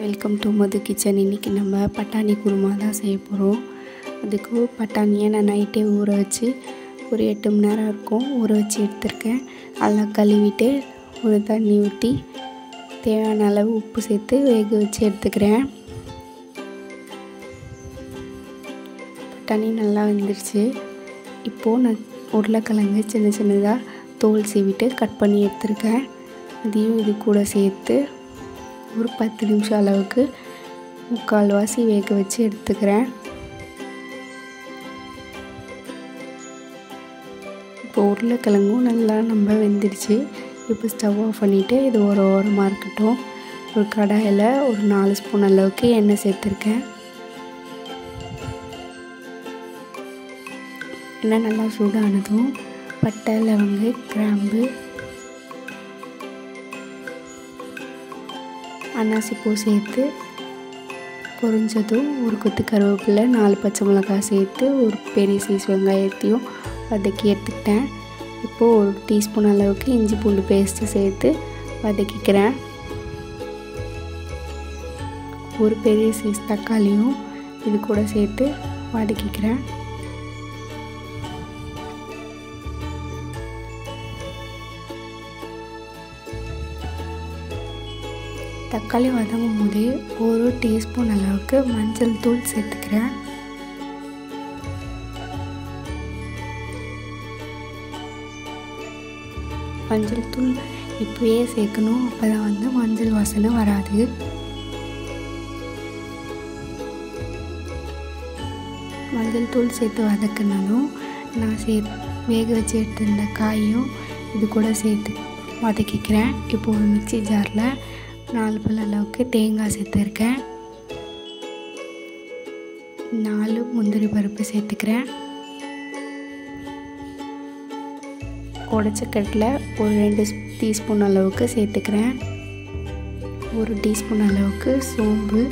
welcome to Madhu kitchen இன்றைக்கி நம்ம பட்டாணி குருமா தான் செய்ய போகிறோம் அதுக்கு பட்டாணியை நான் நைட்டே ஊற வச்சு ஒரு எட்டு மணி நேரம் இருக்கும் ஊற வச்சு எடுத்திருக்கேன் அதெல்லாம் கழுவிட்டு ஒரு தண்ணி ஊற்றி தேவையான அளவு உப்பு சேர்த்து வேக வச்சு எடுத்துக்கிறேன் பட்டாணி நல்லா வெந்துருச்சு இப்போது நான் உருளைக்கிழங்கு சின்ன சின்னதாக தோல் சீவிட்டு கட் பண்ணி எடுத்திருக்கேன் அதையும் இது கூட சேர்த்து ஒரு பத்து நிமிஷம் அளவுக்கு முக்கால்வாசி வேக வச்சு எடுத்துக்கிறேன் இப்போ உருளைக்கிழங்கும் நல்லா நம்ம வெந்துடுச்சு இப்போ ஸ்டவ் ஆஃப் பண்ணிவிட்டு இது ஒரு ஓரமாக இருக்கட்டும் ஒரு கடாயில் ஒரு நாலு ஸ்பூன் அளவுக்கு எண்ணெய் சேர்த்துருக்கேன் எண்ணெய் நல்லா சூடானதும் பட்டை லவங்கு கிராம்பு அன்னாசி பூ சேர்த்து பொரிஞ்சதும் ஒரு கொத்து கருவேப்பிலை நாலு பச்சை மிளகாய் சேர்த்து ஒரு பெரிய சைஸ் வெங்காயத்தையும் வதக்கி எடுத்துக்கிட்டேன் இப்போது ஒரு டீஸ்பூன் அளவுக்கு இஞ்சி பூண்டு பேஸ்ட்டு சேர்த்து வதக்கிக்கிறேன் ஒரு பெரிய சைஸ் தக்காளியும் இது கூட சேர்த்து வதக்கிக்கிறேன் தக்காளி வதங்கும் போதே ஒரு டீஸ்பூன் அளவுக்கு மஞ்சள் தூள் சேர்த்துக்கிறேன் மஞ்சள் தூள் இப்போயே சேர்க்கணும் அப்போ தான் வந்து மஞ்சள் வாசனை வராது மஞ்சள் தூள் சேர்த்து வதக்கினாலும் நான் சே வேக வச்சு எடுத்திருந்த காயும் இது கூட சேர்த்து வதக்கிக்கிறேன் இப்போ ஒரு மிக்சி ஜாரில் நாலு பல் அளவுக்கு தேங்காய் சேர்த்துருக்கேன் நாலு முந்திரி பருப்பு சேர்த்துக்கிறேன் உடச்ச கட்டில் ஒரு ரெண்டு டீஸ்பூன் அளவுக்கு சேர்த்துக்கிறேன் ஒரு டீஸ்பூன் அளவுக்கு சோம்பு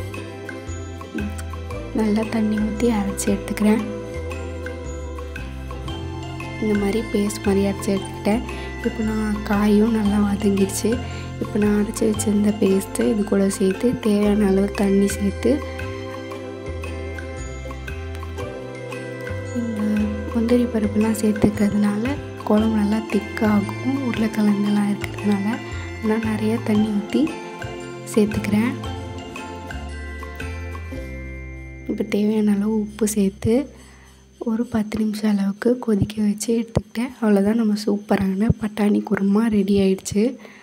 நல்லா தண்ணி ஊற்றி அரைச்சி எடுத்துக்கிறேன் இந்த மாதிரி பேஸ்ட் மாதிரி அரைச்சி எடுத்துக்கிட்டேன் இப்போ நான் காயும் நல்லா வதங்கிடுச்சு இப்போ நான் அரைச்சி வச்சுருந்த பேஸ்ட்டு இது கூட சேர்த்து தேவையான அளவு தண்ணி சேர்த்து இந்த முந்திரி பருப்புலாம் சேர்த்துக்கிறதுனால குழம்பு நல்லா திக்காகும் உருளைக்கிழங்கெல்லாம் இருக்கிறதுனால நான் நிறைய தண்ணி ஊற்றி சேர்த்துக்கிறேன் இப்போ தேவையான அளவு உப்பு சேர்த்து ஒரு பத்து நிமிஷம் அளவுக்கு கொதிக்க வச்சு எடுத்துக்கிட்டேன் அவ்வளோதான் நம்ம சூப்பரான பட்டாணி குருமா ரெடி ஆயிடுச்சு